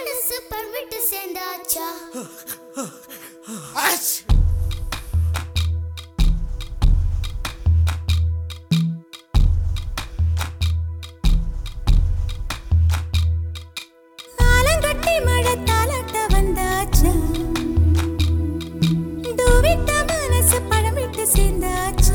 மனசு பர்விட்டு சேர்ந்தாச்சா ஆலங்கட்டி மழை தாலாட்ட வந்தாச்சா தூவிட்ட மனசு பழம் விட்டு சேர்ந்தாச்சா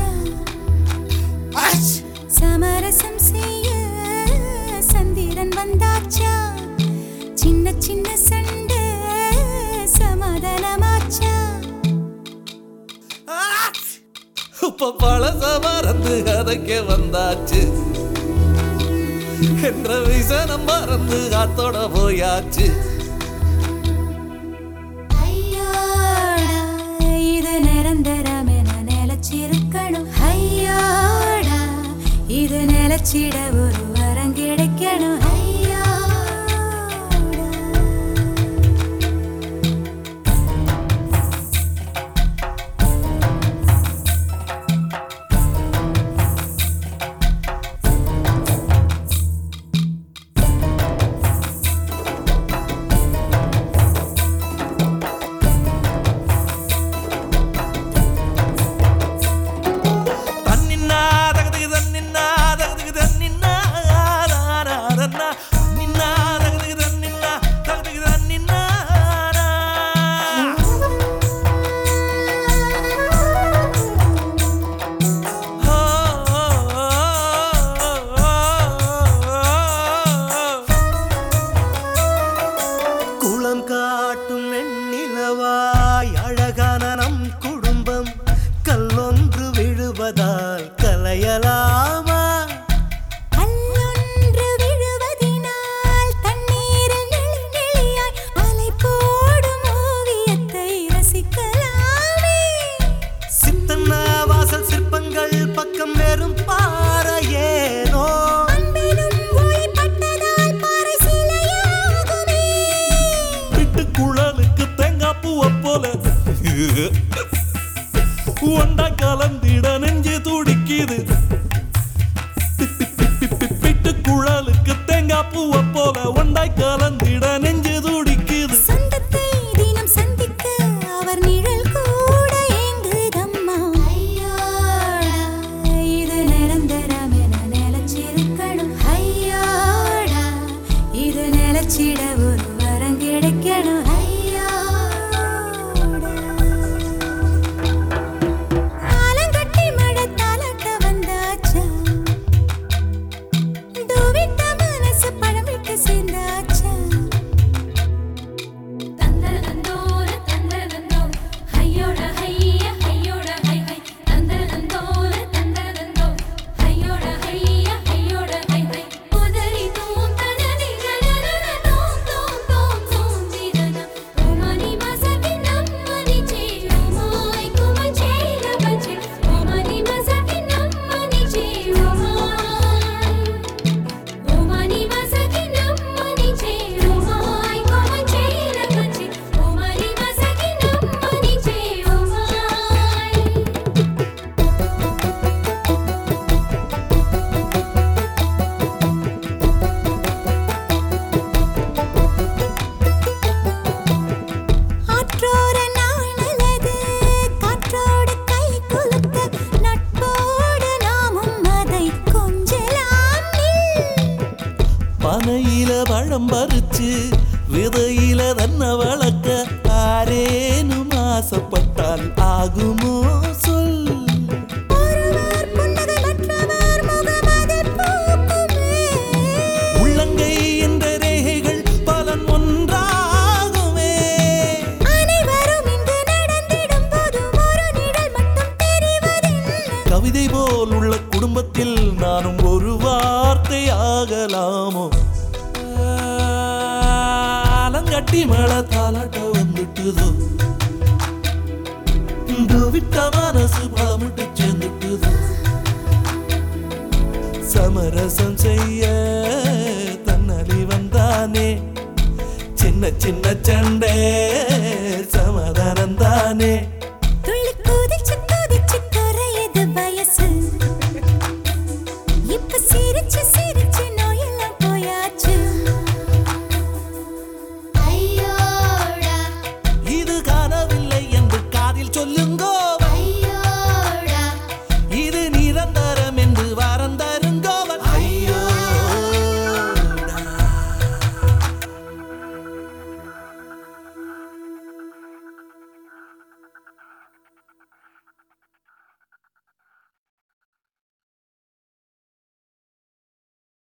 சமரசம் செய்ய சந்திரன் வந்தாச்சா சின்ன சின்ன சண்டை சமாதானமாச்சா இப்ப பழச மறந்து கதைக்க வந்தாச்சு என்ற விசனம் மறந்து காத்தோட போயாச்சு ஐயோடா இது நிரந்தரம் என நிலச்சிருக்கணும் ஐயோடா இது நிலச்சிட ஒரு வரம் கிடைக்கணும் ஐயோடா தன்னின்னா தகதுக்கு தன்னின்னா தகதுக்கு தன்னின்னா தாராரன்னா. தன்னின்னா தகதுக்கு தன்னின்னா தகதுக்கு தன்னின்னா ஆ, ஆ, ஆ, ஆ. குளம் காட்டும் எண்ணிலவாய் அழகான நம் குடும்பம் கல்லொன்று விழுவதால் கலையலாமா கல்லொன்று விழுவதினால் தண்ணீரில் நெளி நெளியாய் அலை போடும் ஓவியத்தை ரசிக்கலாமே சித்தன்ன வாசல் சிற்பங்கள் பக்கம் வெறும் பாறையேனோ அன்பிலும் ஓய்பட்டதால் பாறை சிலையாகுமே விட்டு குழலுக்கு தேங்காய் பூவை போல ஒண்டா கலந்திட நெஞ்சு துடிக்குது விட்டு குழலுக்கு தேங்காய் பூவை போல ஒண்டாய் கலந்திட நெஞ்சு துடிக்குது சொந்தத்தை தினம் சந்திக்க அவர் நிழல் கூட ஏங்குதம்மா ஐயோடா இது நிரந்தரம் என நிலச்சிருக்கணும் ஐயோடா இது நிலச்சிட ஒரு வரம் கிடைக்கணும் ஐயோடா ஆலங்கட்டி மழை தாலாட்ட வந்தாச்சா தூவிட்ட மனசு பழம் விட்டு சேர்ந்தாச்சா தந்தரதந்தோர தந்தரதந்தோ ஹையோட ஹைய ஹையோட ஹை ஹை தந்தரதந்தோர தந்தரதந்தோ ஹையோட ஹைய ஹையோட ஹை ஹை உதரி தூம் தனதி கனரன தோம் தோம் தோம் தோம் ஜீரன ஓமனி மசகி நம்மனி சேருமாய் குமச்சேர பச்சே ஓமனி மசகி நம்மனி சேருமாய் ஓமனி மசகி நம்மனி சேருமாய் குமச்சேர பச்சே ஓமனி மசகி நம்மனி சேருமாய் ஆற்றோர நாணலது காற்றோடு கை குலுக்க நட்போடு நாமும் அதை கொஞ்சலாம் பனையில பழம் பறிச்சு விதையில தன்னை வளர்க்க ஆரேனும் ஆசைப்பட்டால் ஆகுமோ சொல் ஒருவர் புன்னகை மற்றவர் முகமதில் பூக்குமே உள்ளங்கை என்ற ரேகைகள் பலன் ஒன்றாகுமே அனைவரும் இங்கு நடந்திடும் போது ஒரு நிழல் மட்டும் தெரிவதில்லை கவிதை போல் உள்ள குடும்பத்தில் நானும் ஒரு வார்த்தை ஆகலாமோ ஆலங்கட்டி மழை தாலாட்ட வந்துட்டுதோ விட்ட மனசு பழமிட்டு சேர்ந்துட்டுதோ சமரசம் செய்ய தன்னலி வந்தானே சின்ன சின்ன சண்டை சமாதானம் தானே